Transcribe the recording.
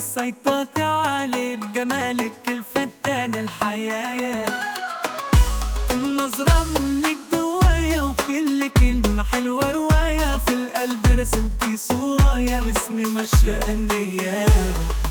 سيطرتي عليه بجمالك الفتان الحياة النظرة منك جوايا وكل كلمة حلوة رواية في القلب رسمتي صورة يا اسمي ماشية النية